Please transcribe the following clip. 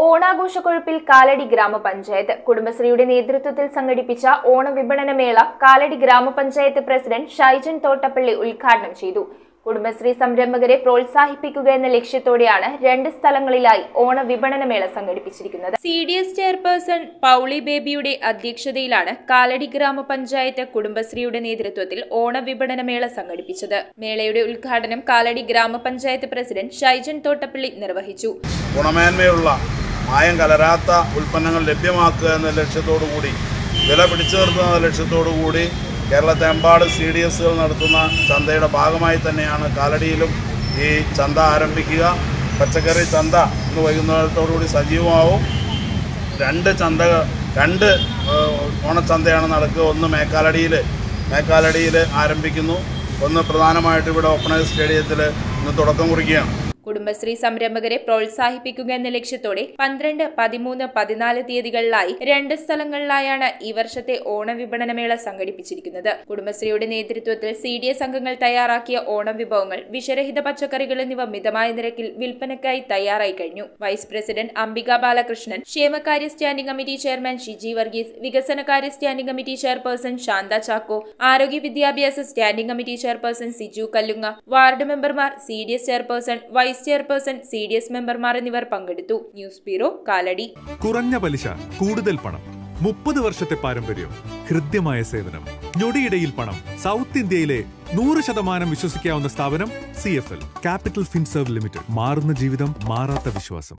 ഓണാഘോഷക്കൊഴുപ്പിൽ കാലടി ഗ്രാമപഞ്ചായത്ത് കുടുംബശ്രീയുടെ നേതൃത്വത്തിൽ സംഘടിപ്പിച്ച ഓണ വിപണന മേള കാലടി ഗ്രാമപഞ്ചായത്ത് പ്രസിഡന്റ് ഷൈജൻ തോട്ടപ്പള്ളി ഉദ്ഘാടനം ചെയ്തു കുടുംബശ്രീ സംരംഭകരെ പ്രോത്സാഹിപ്പിക്കുക എന്ന ലക്ഷ്യത്തോടെയാണ് രണ്ട് സ്ഥലങ്ങളിലായി ഓണ വിപണന മേള സംഘടിപ്പിച്ചിരിക്കുന്നത് C D S chairperson Pauly ബേബിയുടെ അധ്യക്ഷതയിലാണ് കാലടി ഗ്രാമപഞ്ചായത്ത് കുടുംബശ്രീയുടെ നേതൃത്വത്തിൽ ഓണ വിപണന മേള സംഘടിപ്പിച്ചത് മേളയുടെ ഉദ്ഘാടനം കാലടി ഗ്രാമപഞ്ചായത്ത് പ്രസിഡന്റ് ഷൈജൻ തോട്ടപ്പള്ളി നിർവഹിച്ചു ഗുണമേന്മയുള്ള മായം കലരാത്ത ഉൽപ്പന്നങ്ങൾ ലഭ്യമാക്കുക എന്ന ലക്ഷ്യത്തോടു കൂടി വില പിടിച്ചു നിർത്തുന്ന എന്ന ലക്ഷ്യത്തോടു കൂടി കേരളത്തെമ്പാട് സി ഡി എസുകൾ നടത്തുന്ന ചന്തയുടെ ഭാഗമായി തന്നെയാണ് കാലടിയിലും ഈ ചന്ത ആരംഭിക്കുക പച്ചക്കറി ചന്ത ഇന്ന് വൈകുന്നേരത്തോടു കൂടി സജീവമാവും രണ്ട് ചന്ത രണ്ട് ഏഹ്, ഓണച്ചന്തയാണ് നടക്കുക ഒന്ന് മേക്കാലടിയിൽ മേക്കാലടിയിൽ ആരംഭിക്കുന്നു ഒന്ന് പ്രധാനമായിട്ട് ഇവിടെ ഓപ്പണേഴ്സ് സ്റ്റേഡിയത്തിൽ ഇന്ന് തുടക്കം കുറിക്കുകയാണ് കുടുംബശ്രീ സംരംഭകരെ പ്രോത്സാഹിപ്പിക്കുക എന്ന ലക്ഷ്യത്തോടെ പന്ത്രണ്ട് പതിമൂന്ന് പതിനാല് തീയതികളിലായി രണ്ട് സ്ഥലങ്ങളിലായാണ് ഈ വർഷത്തെ ഓണ വിപണനമേള സംഘടിപ്പിച്ചിരിക്കുന്നത് കുടുംബശ്രീയുടെ നേതൃത്വത്തിൽ സി ഡി എസ് അംഗങ്ങൾ തയ്യാറാക്കിയ ഓണം വിഭവങ്ങൾ വിഷരഹിത പച്ചക്കറികൾ എന്നിവ മിതമായ നിരക്കിൽ വിൽപ്പനയ്ക്കായി തയ്യാറായി കഴിഞ്ഞു വൈസ് പ്രസിഡന്റ് അംബിക ബാലകൃഷ്ണൻ ക്ഷേമകാര്യ standing committee chairman Shiji Varghese വികസനകാര്യ standing committee chairperson Shantha Chacko ആരോഗ്യ വിദ്യാഭ്യാസ standing committee chairperson Siju Kallunga ward മെമ്പർമാർ C D S chairperson vice chairperson C D S മെമ്പർമാർ എന്നിവർ പങ്കെടുത്തു ന്യൂസ് ബ്യൂറോ കാലടി കുറഞ്ഞ പലിശ കൂടുതൽ പണം മുപ്പത് വർഷത്തെ പാരമ്പര്യം ഹൃദ്യമായ സേവനം ഞൊടിയിടയിൽ പണം സൗത്ത് ഇന്ത്യയിലെ നൂറ് ശതമാനം വിശ്വസിക്കാവുന്ന സ്ഥാപനം C F L Capital Finserv Limited മാറുന്ന ജീവിതം മാറാത്ത വിശ്വാസം